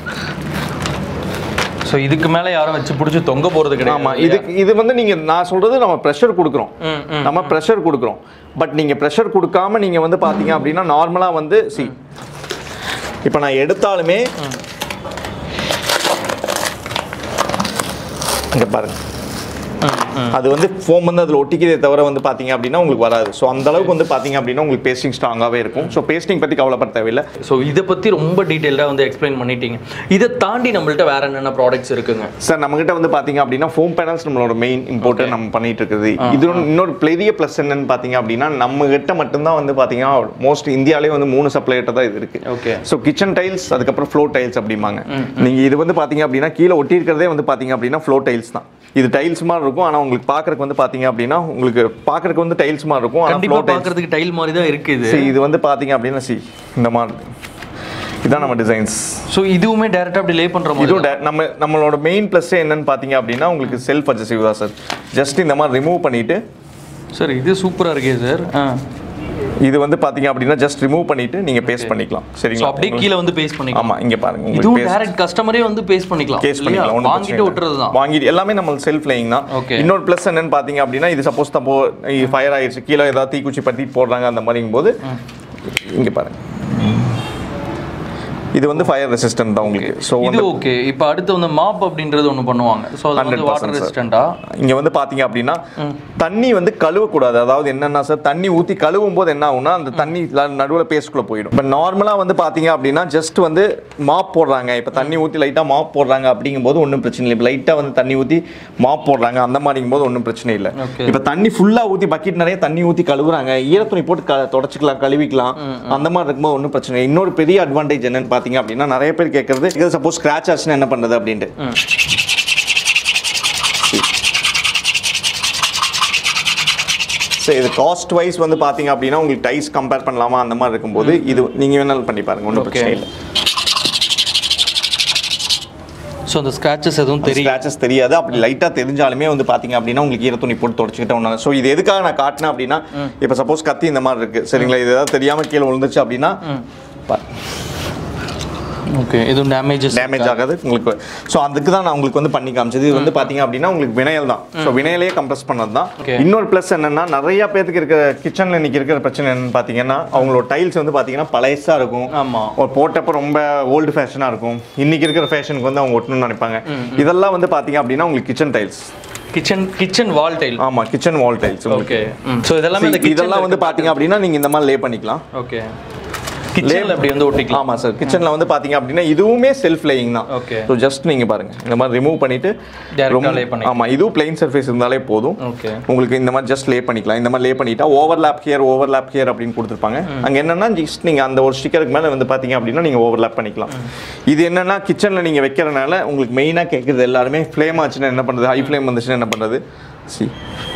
ஸோ இதுக்கு மேல யாரும் வச்சு பிடிச்சி தொங்க போறது கிடையாது ஆமா இது இது வந்து நீங்க நான் சொல்றது நம்ம ப்ரெஷர் கொடுக்குறோம் ம், ம், நம்ம ப்ரெஷர் கொடுக்குறோம் பட் நீங்க ப்ரெஷர் கொடுக்காம நீங்க வந்து பாத்தீங்க அப்படின்னா நார்மலா வந்து சி இப்போ நான் எடுத்தாலுமே இங்க பாருங்க அது வந்து ஃபோம் வந்து அதில் ஒட்டிக்கிறதே தவிர வந்து பார்த்தீங்க அப்படின்னா உங்களுக்கு வராது ஸோ அந்த அளவுக்கு வந்து பார்த்தீங்க அப்படின்னா உங்களுக்கு பேஸ்டிங் ஸ்ட்ராங்காகவே இருக்கும் ஸோ பேஸ்டிங் பற்றி கவலைப்பட தேவையில்லை ஸோ இதை பற்றி ரொம்ப டீட்டெயில்டாக வந்து எக்ஸ்பிளைன் பண்ணிட்டீங்க இதை தாண்டி நம்மள்ட்ட வேற என்னென்ன ப்ராடக்ட்ஸ் இருக்குங்க சார் நம்மகிட்ட வந்து பாத்தீங்க அப்படின்னா ஃபோம் பேனல்ஸ் நம்மளோட மெயின் இம்போர்ட்டர் நம்ம பண்ணிட்டு இருக்குது இது ஒண்ணு- இன்னொரு பெரிய ப்ளஸ் என்னன்னு பாத்தீங்க அப்படின்னா நம்ம கிட்ட மட்டும்தான் வந்து பாத்தீங்கன்னா மோஸ்ட் இந்தியாலே வந்து மூணு சப்ளைட்ட தான் இது இருக்கு ஓகே ஸோ கிச்சன் டைல்ஸ் அதுக்கப்புறம் ஃப்ளோர் டைல்ஸ் அப்படிம்பாங்க நீங்க இது வந்து பாத்தீங்க அப்படின்னா கீழே ஒட்டி இருக்கிறதே வந்து பாத்தீங்க அப்படின்னா ஃப்ளோர் டைல்ஸ் தான் இது டைல்ஸ் மாதிரி இருக்கும் ஆனா உங்களுக்கு பாக்குறதுக்கு வந்து பாத்தீங்க அப்படின்னா உங்களுக்கு பாக்குறதுக்கு வந்து டைல்ஸ் மாதிரி இருக்கும் ஆனா கண்டிப்பாக ஃப்ளோர் டைல்ஸ் பார்க்கறதுக்கு டைல் மாதிரி தான் இருக்குது See, இது வந்து பாத்தீங்க அப்படின்னா சி இந்த மாதிரி இருக்கு. இதான் நம்ம டிசைன்ஸ் ஸோ இதுவுமே டேரெக்டாக அப்படி லே பண்ணுற மாதிரி இதுவும் டே- நம்ம நம்மளோட மெயின் ப்ளஸ் என்னன்னு பார்த்தீங்க அப்படின்னா உங்களுக்கு செல்ஃப் அட்ஜஸ்டிவ் தான் சார் ஜஸ்ட் இந்த மாதிரி ரிமூவ் பண்ணிட்டு சார் இது சூப்பராக இருக்கே சார் ஆ இது வந்து பார்த்தீங்க அப்படின்னா ஜஸ்ட் ரிமூவ் பண்ணிட்டு நீங்க பேஸ்ட் பண்ணிக்கலாம் ஸோ சரிங்களா அப்படியே கீழே வந்து பேஸ்ட் பண்ணிக்கலாம் ஆமா இங்க பாருங்க உங்களுக்கு இதுவும் பேஸ்ட் டேரக்ட் கஸ்டமரே வந்து பேஸ்ட் பண்ணிக்கலாம் கேஸ் இல்லையா? பண்ணிக்கலாம் ஒன்றும் வாங்கிட்டு விட்டுறது தான் வாங்கிட்டு எல்லாமே நம்ம செல்ஃப் லேயிங் தான் Okay. இன்னொரு ப்ளஸ் என்னன்னு பார்த்தீங்க அப்படின்னா இது சப்போஸ் தப்போ ஃபயர் ஆயிடுச்சு கீழே ஏதாவது தீக்குச்சி பற்றி போடுறாங்க அந்த மாதிரிங்கும் போது இங்க பாருங்க இது வந்து ஃபயர் ரெசிஸ்டன்ட் தான் உங்களுக்கு ஸோ இது ஓகே இப்போ அடுத்து வந்து மாப் அப்படின்றது ஒன்று பண்ணுவாங்க ஸோ அது வந்து 100% வாட்டர் sir. ரெசிஸ்டண்டா இங்க வந்து பாத்தீங்க அப்படின்னா தண்ணி வந்து கழுவக்கூடாது அதாவது என்னன்னா சார் தண்ணி ஊத்தி கழுவும் போது என்ன ஆகும்னா அந்த தண்ணி நடுவுல பேஸ்ட்குள்ள போயிடும் இப்போ நார்மலா வந்து பாத்தீங்க அப்படின்னா ஜஸ்ட் வந்து மாப் போடுறாங்க இப்போ தண்ணி ஊத்தி லைட்டா மாப் போடுறாங்க அப்படிங்கும்போது ஒன்றும் பிரச்சனை இல்லை இப்போ லைட்டா வந்து தண்ணி ஊத்தி மாப் போடுறாங்க அந்த மாதிரிங்கும் போது ஒன்றும் பிரச்சனை இல்லை Okay. இப்போ தண்ணி ஃபுல்லா ஊத்தி பக்கெட் நிறைய தண்ணி ஊத்தி கழுவுறாங்க ஈரத்துணி போட்டு க- தொடச்சிக்கலாம் கழுவிக்கலாம் அந்த மாதிரி இருக்கும்போது ஒன்றும் பிரச்சனை இல்லை. இன்னொரு பெரிய அட்வான்டேஜ் என்னன்னு பாத்தீங்க அப்படின்னா நிறைய பேர் கேட்கறது சப்போஸ் ஸ்கிராச் ஆச்சுன்னா என்ன பண்றது அப்படின்ட்டு சரி இது காஸ்ட் வைஸ் வந்து பாத்தீங்க அப்படின்னா உங்களுக்கு டைஸ் கம்பேர் பண்ணலாமா அந்த மாதிரி இருக்கும்போது இது நீங்க வேணாலும் பண்ணி பாருங்க ஒன்றும் Okay. பிரச்சனை இல்லை ஸோ அந்த ஸ்க்ராச்சஸ் எதுவும் தெரியும் ஸ்க்ராச்சஸ் தெரியாது அப்படி லைட்டாக தெரிஞ்சாலுமே வந்து பார்த்தீங்க அப்படின்னா உங்களுக்கு ஈர துணி போட்டு தொடச்சிக்கிட்ட ஒன்று ஸோ இது எதுக்காக நான் காட்டினேன் அப்படின்னா இப்போ சப்போஸ் கத்தி இந்த மாதிரி இருக்கு சரிங்களா இது ஏதாவது தெரியாமல் கீழே விழுந்துச்சு அப்படின்னா ஓகே எதுவும் டேமேஜஸ் டேமேஜ் ஆகாது உங்களுக்கு ஸோ அதுக்கு தான் நான் உங்களுக்கு வந்து பண்ணி காமிச்சது இது வந்து பார்த்தீங்க அப்படின்னா உங்களுக்கு வினையல் தான் ஸோ வினையிலேயே கம்ப்ரஸ் பண்ணது தான் Okay. இன்னொரு ப்ளஸ் என்னன்னா நிறைய பேருக்கு இருக்கிற கிச்சனில் இன்னைக்கு இருக்கிற பிரச்சனை என்னன்னு பார்த்தீங்கன்னா அவங்களோட டைல்ஸ் வந்து பார்த்தீங்கன்னா பழையசாக இருக்கும் ஆமா ஒரு போட்டப்ப ரொம்ப ஓல்டு ஃபேஷனாக இருக்கும் இன்னைக்கு இருக்கிற ஃபேஷனுக்கு வந்து அவங்க ஒட்டணும்னு நினைப்பாங்க இதெல்லாம் வந்து பார்த்தீங்க அப்படின்னா உங்களுக்கு kitchen tiles kitchen kitchen wall tile ஆமா kitchen wall tiles okay so இதெல்லாமே இந்த இதெல்லாம் வந்து பாத்தீங்க அப்படின்னா நீங்க இந்த மாதிரி லே பண்ணிக்கலாம் ஓகே கிச்சனில் அப்படி வந்து ஒட்டிக்கலாம் ஆமா சார் கிச்சன்ல வந்து பாத்தீங்க அப்படின்னா இதுவுமே செல்ஃப் லேயிங் தான் Okay. ஸோ ஜஸ்ட் நீங்க பாருங்க இந்த மாதிரி ரிமூவ் பண்ணிட்டு Direct ஆ ரொம்ப- lay பண்ணிக்கலாம். ஆமா இதுவும் பிளைன் சர்ஃபேஸ் இருந்தாலே போதும் ஓகே உங்களுக்கு இந்த மாதிரி ஜஸ்ட் லே பண்ணிக்கலாம் இந்த மாதிரி லே பண்ணிட்டா ஓவர்லாப் ஹியர் ஓவர்லாப் ஹியர் அப்படின்னு கொடுத்துருப்பாங்க அங்க என்னன்னா ஜஸ்ட் நீங்க அந்த ஒரு ஸ்டிக்கருக்கு மேல வந்து பாத்தீங்க அப்படின்னா நீங்க ஓவர்லாப் பண்ணிக்கலாம் இது என்னன்னா கிச்சன்ல நீங்க வைக்கிறனால உங்களுக்கு மெயினா கேட்குறது எல்லாருமே ஃப்ளேம் ஆச்சுன்னா என்ன பண்றது ஹை ஃப்ளேம் வந்துச்சுன்னா என்ன பண்றது சி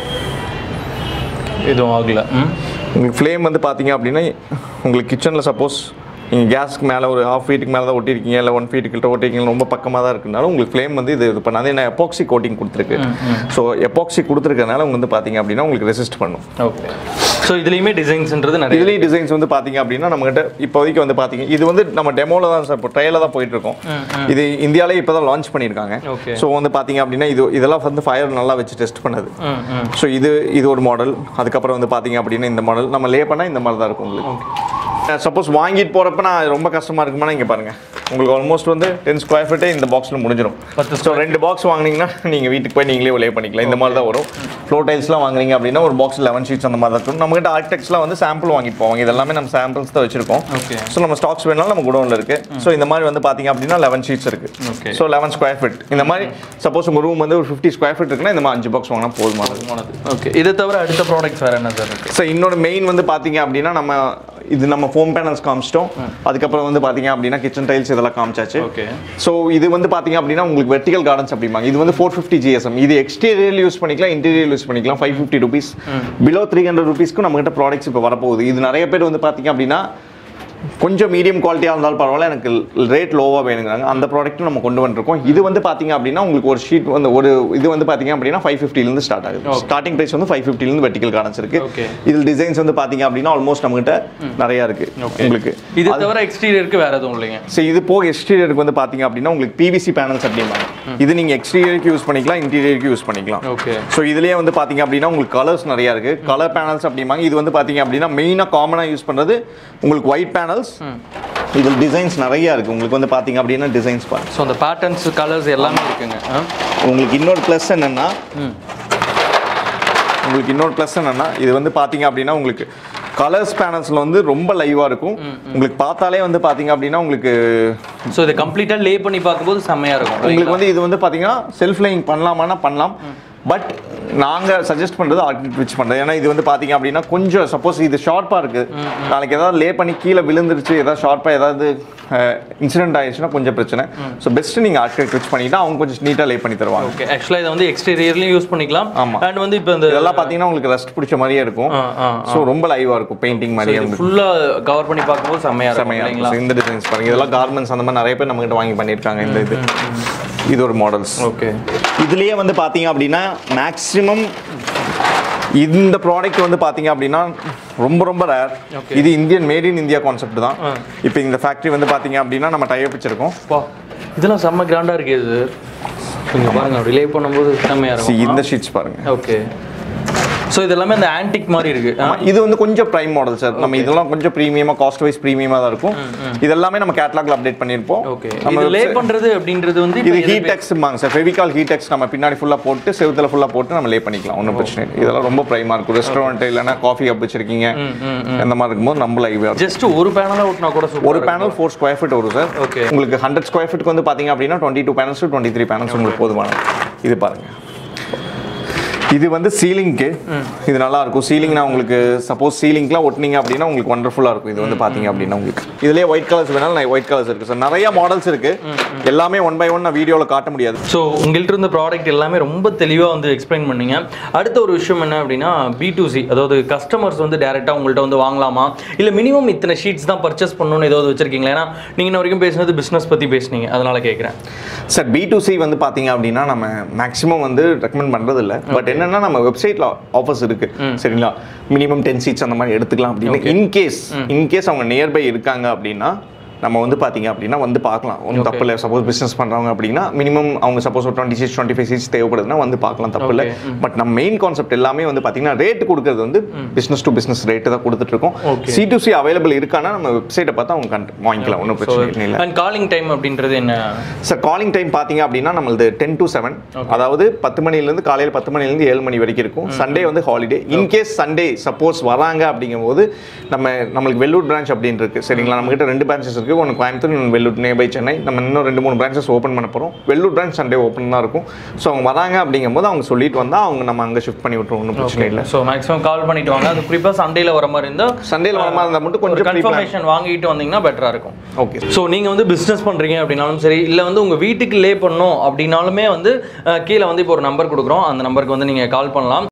எதுவும் ஆகல ம் உங்களுக்கு ஃப்ளேம் வந்து பார்த்தீங்க அப்படின்னா உங்களுக்கு கிச்சனில் சப்போஸ் நீங்கள் கேஸ்க்கு மேலே ஒரு ஹாஃப் ஃபீட்டுக்கு மேலே தான் ஒட்டியிருக்கீங்க இல்லை ஒன் ஃபீட்டுக்கு கிட்ட ஒட்டிருக்கீங்க ரொம்ப பக்கமாக தான் இருக்குனாலும் உங்களுக்கு ஃப்ளேம் வந்து இது இது பண்ணாது என்ன எப்பாக்சி கோட்டிங் கொடுத்துருக்கு ஸோ எப்பாக்சி கொடுத்துருக்கனால உங்களுக்கு வந்து பார்த்தீங்க அப்படின்னா உங்களுக்கு ரெசிஸ்ட் பண்ணும் ஓகே ஸோ இதுலேயுமே டிசைன்ஸ்ன்றது நிறைய இதுலேயும் டிசைன்ஸ் வந்து பார்த்தீங்க அப்படின்னா நம்மகிட்ட இப்போதைக்கு வந்து பார்த்தீங்க இது வந்து நம்ம டெமோவில் தான் சார் இப்போ ட்ரையில் தான் போயிட்டு இருக்கோம் இது இந்தியாவிலே இப்போ தான் லான்ச் பண்ணியிருக்காங்க Okay. ஸோ வந்து பார்த்தீங்க அப்படின்னா இது இதெல்லாம் வந்து ஃபயர் நல்லா வச்சு டெஸ்ட் பண்ணது ம் ம் ஸோ இது இது ஒரு மாடல் அதுக்கப்புறம் வந்து பார்த்தீங்க அப்படின்னா இந்த மாடல் நம்ம லே பண்ணால் இந்த மாதிரி தான் இருக்கும் உங்களுக்கு சப்போஸ் வாங்கிட்டு போகிறப்ப நான் ரொம்ப கஷ்டமாக இருக்குமானா இங்கே பாருங்கள் உங்களுக்கு ஆல்மோஸ்ட் வந்து டென் ஸ்கொயர் ஃபீட்டே இந்த பாக்ஸில் முடிஞ்சிடும் பத்து ஸோ ரெண்டு பாக்ஸ் வாங்குனீங்கன்னா நீங்கள் வீட்டுக்கு போய் நீங்களே லே பண்ணிக்கலாம் இந்த மாதிரி தான் வரும் ஃப்ளோ டைல்ஸ்லாம் வாங்குனீங்க அப்படின்னா ஒரு பாக்ஸ் லெவன் ஷீட்ஸ் அந்த மாதிரி தான் இருக்கும் நம்மகிட்ட ஆர்கிடெக்ட்ஸ்லாம் வந்து சாம்பிள் வாங்கிட்டு போவாங்க இதெல்லாமே நம்ம சாம்பிள்ஸ் தான் வச்சிருக்கோம் ஓகே ஸோ நம்ம ஸ்டாக்ஸ் வேணாலும் நம்ம குடோனில் இருக்கு ஸோ இந்த மாதிரி வந்து பார்த்தீங்க அப்படின்னா லெவன் ஷீட்ஸ் இருக்கு Okay. So eleven square feet இந்த மாதிரி சப்போஸ் உங்கள் ரூம் வந்து ஒரு ஃபிஃப்டி ஸ்கொயர் ஃபீட் இருக்குன்னா இந்த மாதிரி அஞ்சு பாக்ஸ் வாங்கினா போதுமானது ஓகே இதை தவிர அடுத்த ப்ராடக்ட்ஸ் வேறு என்ன சார் இருக்கு ஸோ இன்னொரு மெயின் வந்து பார்த்தீங்க அப்படின்னா நம்ம இது நம்ம ஃபோம் பேனல்ஸ் காமிச்சிட்டோம் அதுக்கப்புறம் வந்து பார்த்தீங்க அப்படின்னா கிச்சன் டைல்ஸ் இதெல்லாம் காமிச்சாச்சு ஓகே ஸோ இது வந்து பார்த்தீங்க அப்படின்னா உங்களுக்கு வெர்டிகல் கார்டன்ஸ் அப்படிம்பாங்க இது வந்து ஃபோர் ஃபிஃப்டி ஜிஎஸ்எம் இது எக்ஸ்டீரியர் யூஸ் பண்ணிக்கலாம் இன்டீரியர் யூஸ் பண்ணிக்கலாம் five fifty rupees below three hundred ருபீஸ்க்கு நம்மகிட்ட ப்ராடக்ட்ஸ் இப்போ வரப்போகுது இது நிறைய பேர் வந்து பார்த்தீங்க அப்படின்னா கொஞ்சம் மீடியம் குவாலிட்டியாக இருந்தாலும் பரவாயில்ல எனக்கு ரேட் லோவாக வேணுங்கிறாங்க அந்த ப்ராடக்ட்டும் நம்ம கொண்டு வந்துருக்கோம் இது வந்து பார்த்தீங்க அப்படின்னா உங்களுக்கு ஒரு ஷீட் வந்து ஒரு இது வந்து பார்த்தீங்க அப்படின்னா ஃபைவ் ஃபிஃப்டிலேருந்து ஸ்டார்ட் ஆகுது ஸ்டார்டிங் ப்ரைஸ் வந்து ஃபைவ் ஃபிஃப்டிலேருந்து வெர்டிகல் கார்டன்ஸ் இருக்கு Okay. இதில் டிசைன்ஸ் வந்து பார்த்தீங்க அப்படின்னா ஆல்மோஸ்ட் நம்மகிட்ட நிறையா இருக்கு உங்களுக்கு இது தவிர எக்ஸ்டீரியருக்கு வேறு எதுவும் இல்லைங்க ஸோ இது போக எக்ஸ்டீரியருக்கு வந்து பார்த்தீங்க அப்படின்னா உங்களுக்கு பிவிசி பேனல்ஸ் அப்படிம்பாங்க இது நீங்கள் எக்ஸ்டீரியருக்கு யூஸ் பண்ணிக்கலாம் இன்டீரியருக்கு யூஸ் பண்ணிக்கலாம் ஓகே ஸோ இதுலேயே வந்து பார்த்தீங்க அப்படின்னா உங்களுக்கு கலர்ஸ் நிறையா இருக்கு கலர் பேனல்ஸ் அப்படிம்பாங்க இது வந்து பார்த்தீங்க அப்படின்னா மெயினாக காமனாக யூஸ் பண்ணுறது உங்களுக்கு ஒயிட் பேனல்ஸ் இதில் டிசைன்ஸ் நிறையா இருக்கு உங்களுக்கு வந்து பார்த்தீங்க அப்படின்னா டிசைன்ஸ் பாருங்க ஸோ அந்த பேட்டர்ன்ஸ் கலர்ஸ் எல்லாமே இருக்குங்க ஆ? உங்களுக்கு இன்னொரு ப்ளஸ் என்னன்னா ம் உங்களுக்கு இன்னொரு ப்ளஸ் என்னன்னா இது வந்து பார்த்தீங்க அப்படின்னா உங்களுக்கு கலர்ஸ் பேனல்ஸில் வந்து ரொம்ப லைவாக இருக்கும் உங்களுக்கு பார்த்தாலே வந்து பார்த்தீங்க அப்படின்னா உங்களுக்கு ஸோ இதை கம்ப்ளீட்டாக லே பண்ணி பார்க்கும்போது செம்மையாக இருக்கும் உங்களுக்கு வந்து இது வந்து பார்த்தீங்கன்னா செல்ஃப் லைங் பண்ணலாமான்னா பண்ணலாம் பட் நாங்கள் சஜஸ்ட் பண்ணுறது ஆர்கிடெக்ட் வச்சு பண்ணுறது ஏன்னா இது வந்து பார்த்தீங்க அப்படின்னா கொஞ்சம் சப்போஸ் இது ஷார்ப்பாக இருக்குது நாளைக்கு ஏதாவது லே பண்ணி கீழே விழுந்துருச்சு ஏதாவது ஷார்ப்பாக ஏதாவது இன்சிடென்ட் ஆயிடுச்சுன்னா கொஞ்சம் பிரச்சனை ஸோ பெஸ்ட்டு நீங்கள் ஆர்கிடெக்ட் வச்சு பண்ணிட்டா அவங்க கொஞ்சம் நீட்டாக லே பண்ணி தருவாங்க ஓகே ஆக்சுவலாக இதை வந்து எக்ஸ்டீரியர்லையும் யூஸ் பண்ணிக்கலாம் ஆமா. அண்ட் வந்து இப்போ இந்த இதெல்லாம் பார்த்தீங்கன்னா உங்களுக்கு ரஸ்ட் பிடிச்ச மாதிரியே இருக்கும் ஆ, ஆ, ஸோ ரொம்ப லைவாக இருக்கும் பெயிண்டிங் மாதிரியே இருக்கும் ஃபுல்லாக கவர் பண்ணி பார்க்கும்போது செம்மையாக இருக்கும் செமையா இல்லைங்களா இருக்கும். இந்த டிசைன்ஸ் பாருங்க இதெல்லாம் கார்மெண்ட்ஸ் அந்த மாதிரி நிறைய பேர் நம்மகிட்ட வாங்கி பண்ணியிருக்காங்க இந்த இது இது ஒரு மாடல்ஸ் ஓகே இதுலயே வந்து பாத்தீங்க அப்படின்னா மேக்ஸிமம் இந்த ப்ராடக்ட் வந்து பாத்தீங்க அப்படின்னா ரொம்ப ரொம்ப ரேர் Okay. இது Indian made in India concept தான் ஆ. இப்போ இந்த ஃபேக்ட்ரி வந்து பாத்தீங்க அப்படின்னா நம்ம டைப் வச்சிருக்கோம் பா இதெல்லாம் செம்ம கிராண்டாக இருக்கு இது கொஞ்சம் பாருங்க ரிலே பண்ணும்போது செம்மையாக See, இருக்கும் இந்த ஷீட்ஸ் பாருங்க ஓகே ஸோ இது எல்லாமே அந்த ஆன்டிக் மாதிரி இருக்கு ஆ? ஆமா, இது வந்து கொஞ்சம் பிரைம் மாடல் சார் நம்ம இதெல்லாம் கொஞ்சம் ப்ரீமியமா காஸ்ட் வைஸ் ப்ரீமியமா தான் இருக்கும் இது எல்லாமே நம்ம கேட்டலாக்ல அப்டேட் பண்ணியிருப்போம் ஓகே நம்ம இது லே பண்றது அப்படின்றது வந்து இது இப்ப ஹீட் டெக்ஸ்மாங்க சார் ஃபெவிகால் ஹீட் டெக்ஸ் நம்ம பின்னாடி ஃபுல்லா போட்டு செவுத்துல ஃபுல்லா போட்டு நம்ம லே பண்ணிக்கலாம் ஒன்றும் பிரச்சனை இல்லை இதெல்லாம் ரொம்ப பிரைமா இருக்கும் ரெஸ்டாரண்ட் இல்லைன்னா காஃபி கப் வச்சிருக்கீங்க இந்த மாதிரி இருக்கும்போது நம்ம லைவ் இருக்கும் ஜஸ்ட் ஒரு பேனலா ஓட்டினா கூட சூப்பர் ஒரு பேனல் ஃபோர் ஸ்கொயர் ஃபீட் வரும் சார் Okay. உங்களுக்கு ஹண்ட்ரட் ஸ்கொயர் ஃபீட்க்கு வந்து பாத்தீங்க அப்படின்னா twenty two panels twenty three panels உங்களுக்கு போதுமான இது பாருங்க இது வந்து சீலிங்க்கு இது நல்லா இருக்கும் சீலிங்னா உங்களுக்கு சப்போஸ் சீலிங்க்குலாம் ஒட்டினீங்க அப்படின்னா உங்களுக்கு ஒண்டர்ஃபுல்லாக இருக்கும் இது வந்து பார்த்தீங்க அப்படின்னா உங்களுக்கு இதுலேயே ஒயிட் கலர்ஸ் வேணாலும் நான் ஒயிட் கலர்ஸ் இருக்குது சார் நிறைய மாடல்ஸ் இருக்குது எல்லாமே ஒன் பை ஒன் நான் வீடியோவில் காட்ட முடியாது ஸோ உங்கள்கிட்ட இருந்த ப்ராடக்ட் எல்லாமே ரொம்ப தெளிவாக வந்து எக்ஸ்பிளைன் பண்ணீங்க அடுத்த ஒரு விஷயம் என்ன அப்படின்னா பி டு சி அதாவது கஸ்டமர்ஸ் வந்து டேரெக்டாக உங்கள்கிட்ட வந்து வாங்கலாமா இல்லை மினிமம் இத்தனை ஷீட்ஸ் தான் பர்ச்சேஸ் பண்ணணும்னு ஏதாவது வச்சிருக்கீங்களா ஏன்னா நீங்கள் இன்ன வரைக்கும் பேசுனது பிஸ்னஸ் பற்றி பேசுனீங்க அதனால கேட்குறேன் சார் பி டு சி வந்து பார்த்தீங்க அப்படின்னா நம்ம மேக்ஸிமம் வந்து ரெக்கமெண்ட் பண்ணுறது இல்லை பட் என்னன்னா நம்ம வெப்சைட்டில் ஆஃபர்ஸ் இருக்கு சரிங்களா மினிமம் டென் சீட்ஸ் அந்த மாதிரி எடுத்துக்கலாம் அப்படின்னு இன்கேஸ் இன்கேஸ் அவங்க நியர்பை இருக்காங்க அப்படின்னா நம்ம வந்து பார்த்தீங்க அப்படின்னா வந்து பார்க்கலாம் ஒன்றும் தப்பு இல்லை சப்போஸ் பிஸ்னஸ் பண்ணுறவங்க அப்படின்னா மினிமம் அவங்க சப்போஸ் ஒரு twenty seats twenty five seats தேவைப்படுதுன்னா வந்து பார்க்கலாம் தப்பு இல்லை பட் நம்ம மெயின் கான்செப்ட் எல்லாமே வந்து பார்த்தீங்கன்னா ரேட் கொடுக்கறது வந்து பிஸ்னஸ் டு பிஸ்னஸ் ரேட்டு தான் கொடுத்துட்டு இருக்கோம் Okay. C to C available இருக்கானா நம்ம வெப்சைட்டை பார்த்தா அவங்க கண்டு- வாங்கிக்கலாம் ஒன்றும் பிரச்சனை இல்லை அண்ட் காலிங் டைம் அப்படின்றது என்ன சார் காலிங் டைம் பார்த்தீங்க அப்படின்னா நம்மளது டென் டு செவன் அதாவது பத்து மணிலேருந்து காலையில் பத்து மணிலேருந்து ஏழு மணி வரைக்கும் இருக்கும் சண்டே வந்து ஹாலிடே இன்கேஸ் சண்டே சப்போஸ் வராங்க அப்படிங்கும்போது நம்ம நம்மளுக்கு வெள்ளூர் பிரான்ச் அப்படின்னு இருக்கு சரிங்களா நம்மகிட்ட ரெண்டு பிரான்ச்சஸ் இருக்கு ஒன்று கோயம்புத்தூர் இன்னொன்று வெள்ளூர் நியர்பை சென்னை நம்ம இன்னும் ரெண்டு மூணு பிரான்ச்சஸ் ஓப்பன் பண்ண போகிறோம் வெள்ளூர் பிரான்ச் சண்டே ஓப்பன் தான் இருக்கும் ஸோ அவங்க வராங்க அப்படிங்கும்போது அவங்க சொல்லிட்டு வந்தால் அவங்க நம்ம அங்கே ஷிஃப்ட் பண்ணி விட்டுருவோம் ஒன்றும் பிரச்சனை இல்லை ஸோ மேக்ஸிமம் கால் பண்ணிட்டு வாங்க அது குறிப்பாக சண்டேல வர மாதிரி இருந்தால் சண்டேல வர மாதிரி இருந்தால் மட்டும் ஒரு கொஞ்சம் pre-plan. கன்ஃபர்மேஷன் வாங்கிட்டு வந்தீங்கன்னா பெட்டராக இருக்கும் ஓகே ஸோ நீங்கள் வந்து பிஸ்னஸ் பண்ணுறீங்க அப்படின்னாலும் சரி இல்லை வந்து உங்கள் வீட்டுக்கு லே பண்ணணும் அப்படின்னாலுமே வந்து அஹ், கீழே வந்து இப்போ ஒரு நம்பர் கொடுக்குறோம் அந்த நம்பருக்கு வந்து நீங்கள் கால் பண்ணலாம்